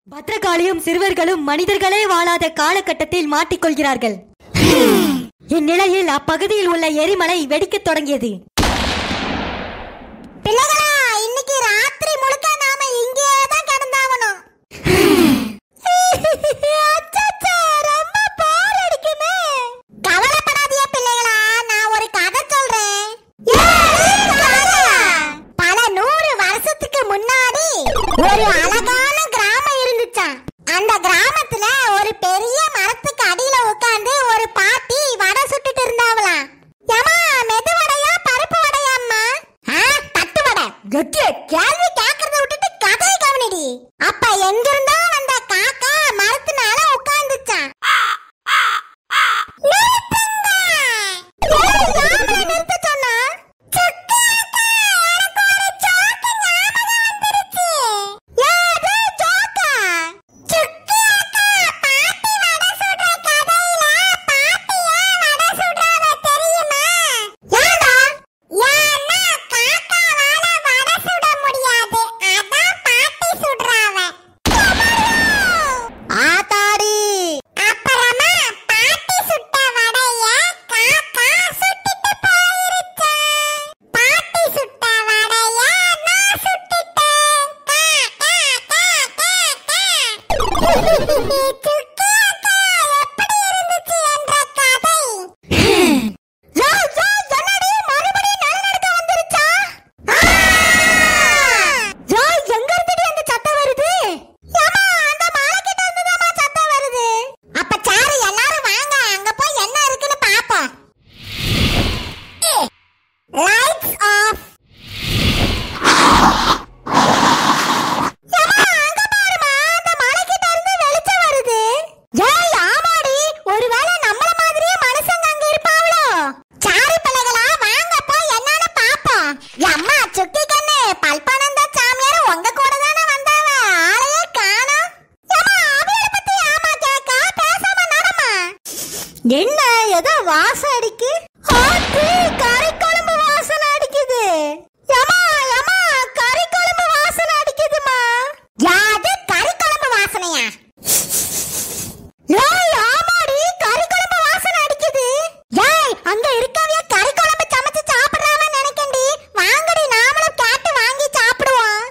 பத்திரகாளியும் சிறுவர்களும் மனிதர்களே வாழாத காலகட்டத்தில் மாட்டிக்கொள்கிறார்கள் இந்நிலையில் அப்பகுதியில் உள்ள எரிமலை வெடிக்கத் தொடங்கியது பிள்ளைகளா இன்னைக்கு ராத்திரி முழுக்க நாம இங்கேயே தான் கிடந்தாகணும் அச்சச்சோ, ரொம்ப போர் அடிக்குமே. கவலைப்படாதீங்க பிள்ளைகளா, நான் ஒரு கதை சொல்றேன். பல நூறு வருஷத்துக்கு முன்னாடி ஒரு அழகான கிராமம் இருந்துச்சாம் அந்த கிராமத்துல ஒரு பெரிய மரத்துக்கு அடியில உட்கார்ந்து ஒரு பாட்டி வடை சுட்டுட்டு இருந்தாவலாம் ஏமா மெது வடையா பருப்பு வடையாம்மா ஆ, தட்டு வடை கெட்டி கேள்வி கேக்குறத விட்டுட்டு கதையை கவனிடி அப்ப எங்கிருந்தோ வந்த காக்கா மரத்து மேல உட்கார்ந்துச்சான் நிறுத்துங்க! ஏய், யாரை நிறுத்த சொன்னா? சுக்கு அக்கா, எனக்கு ஒரு ஜோக்கு ஞாபகம் வந்துருச்சு. ஏது ஜோக்கா? சுக்கு அக்கா, பாட்டி வடை சுடுற கதையில பாட்டி ஏன் வடை சுடுறாவ தெரியுமா? ஏன்டா? ஏன்னா காக்காவால வடை சுட முடியாது. அதான் பாட்டி சுடுறாவ. ஆத்தாடி அப்புறமா பாட்டி சுட்ட வடைய காக்கா சுட்டுட்டு போயிருச்சான் பாட்டி சுட்ட வடைய நான் சுட்டுட்டேன் கா கா கா கா கா சுக்கு அக்கா, எப்படி இருந்துச்சு என்ற கதை ஜோ, ஜோ, என்னடி மறுபடியும் நிலநடுக்கம் வந்துருச்சா? ஆ! ஜோ, எங்க இருந்துடி அந்த சத்தம் வருது? ஏம்மா, அந்த மலைக்கிட்ட இருந்துதாம்மா சத்தம் வருது. அப்ப சரி, எல்லாரும் வாங்க, அங்க போய் என்ன இருக்குன்னு பாப்போம். Lights off. ஏம்மா, அங்க பாரும்மா, அந்த மலைக்கிட்ட இருந்து வெளிச்சம் வருது. ஏய், ஆமாடி, ஒருவேளை நம்மள மாதிரியே மனுஷங்க அங்க இருப்பாங்களோ? சாரி பிள்ளைகளா, வாங்க போய் என்னன்னு பாப்போம். எம்மா, சுக்கி கண்ணு, பல்பானந்த சாமியார் உங்க கூட தானே வந்தாவ. ஆளையே காணோம். ஏம்மா, அவியல பத்தி ஏம்மா கேட்க? பேசாம நடம்மா. என்ன ஏதோ வாசம் அடிக்கு ஆத்து கறி குழம்பு வாசனை அடிக்குது ஏம்மா ஏம்மா கறி குழம்பு வாசனை அடிக்குதுமா யாது கறி குழம்பு வாசனையா ஏய் ஆமாடி கறி குழம்பு வாசனை அடிக்குது ஏய் அங்க இருக்கவிய கறி குழம்பு சமைச்சு சாப்பிடுறாவ நினைக்கண்டி வாங்கடி நாமளும் கேட்டு வாங்கி சாப்பிடுவோம்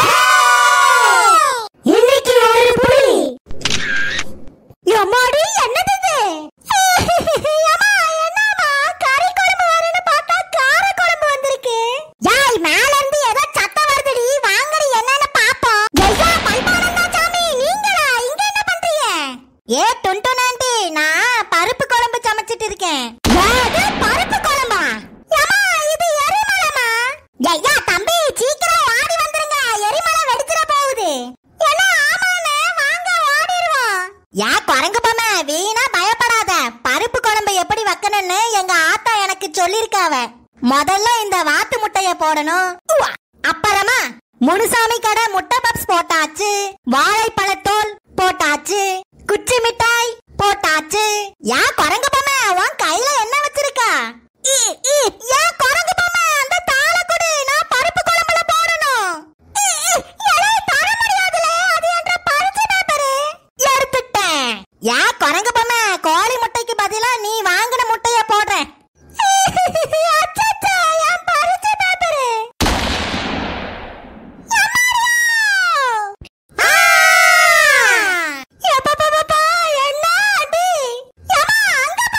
இன்னைக்கு ஒரு புலி எம்மாடி என்னது இது ஏம்மா, என்னம்மா, கறி குழம்பு வரும்னு பார்த்தா கார குழம்பு வந்திருக்கு. ஏய், மேல இருந்து ஏதோ சத்தம் வருதுடி. வாங்கடி, என்னன்னு பாப்போம். ஐயா, பல்பானந்தா சாமி, நீங்களா? இங்க என்ன பண்றீங்க? ஏ, டுன்டுன் ஆண்டி, நான் பருப்பு குழம்பு சமைச்சிட்டு இருக்கேன். ஏது, பருப்பு குழம்பா? ஏம்மா, இது எரிமலைம்மா. ஐயா, தம்பி, சீக்கிரம் ஓடி வந்துருங்க. எரிமலை வெடிச்சிட போகுது. என்ன, ஆமாண்ணே, வாங்க, ஓடிருவோம். யா குரங்கு பொம்மை வீணா பயப்படாத பருப்பு குழம்பு எப்படி வைக்கணும்னு எங்க ஆத்தா எனக்கு சொல்லிருக்காவ முதல்ல இந்த வாத்து முட்டைய போடணும் உவா. அப்புறமா முனுசாமி கடை முட்டை பப்ஸ் போட்டாச்சு வாழைப்பழத்தோல் போட்டாச்சு குச்சி மிட்டாய் போட்டாச்சு யா குரங்கு பொம்மை உன் கையில என்ன வச்சிருக்கா ஈ, ஈ, யா குரங்கு பொம்மை அந்த தாளை கொடு நான் பருப்பு குழம்புல போடணும் ஈ, ஈ, எலே, தர முடியாதுலே, அது என்ற பரிசு பேப்பரு. எடுத்துட்டேன் யா குரங்கு பொம்மை கோழி முட்டைக்கு பதிலா நீ வாங்கின முட்டைய போடுறேன் அச்சச்சோ, என் பரிசு பேப்பரு. எம்மாடியோ! ஆ! எப்பப்பப்பப்பா, என்ன அடி? எம்மா, அங்க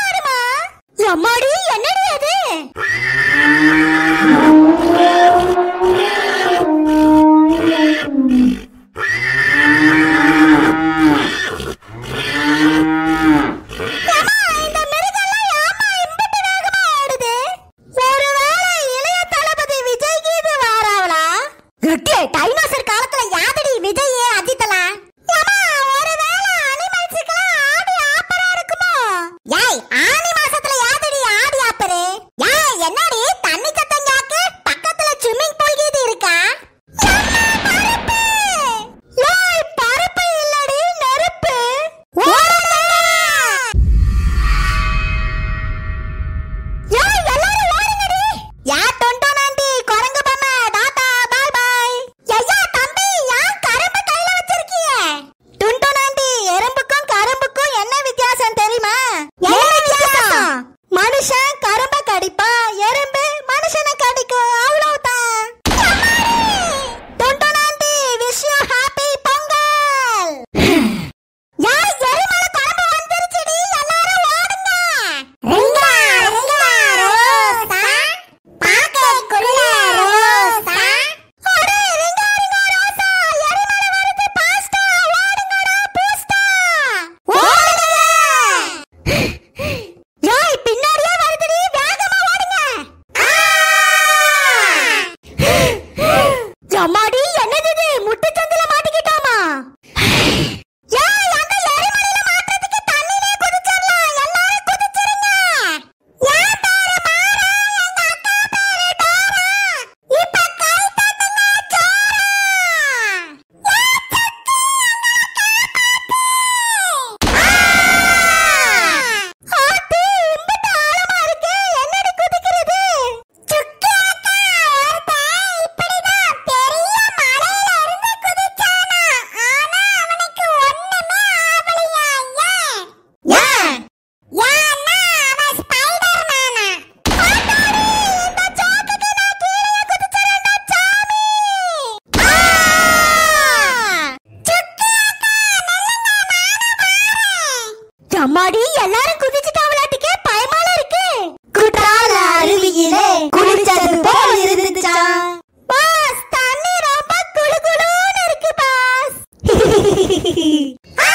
அம்மாடி எல்லாரும் குதிச்சுட்டாவளாட்டுக்கே பயமால இருக்கு குற்றால அருவியிலே குளிச்சது போல் இருந்துச்சா பாஸ் தண்ணி ரொம்ப குளு குளுன்னு இருக்கு பாஸ் ஆ!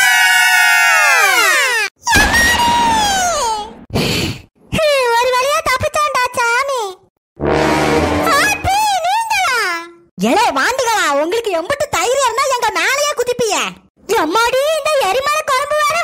எம்மாடி! ஒரு வழியா தப்பிச்சான்டா சாமி பாட்டி, நீங்களா? ஏலே வாண்டுகளா உங்களுக்கு எம்பிட்டு தைரியம் இருந்தா எங்க மேலேயே குதிப்பீங்க எம்மாடி இந்த எரிமலை குழம்பு வேற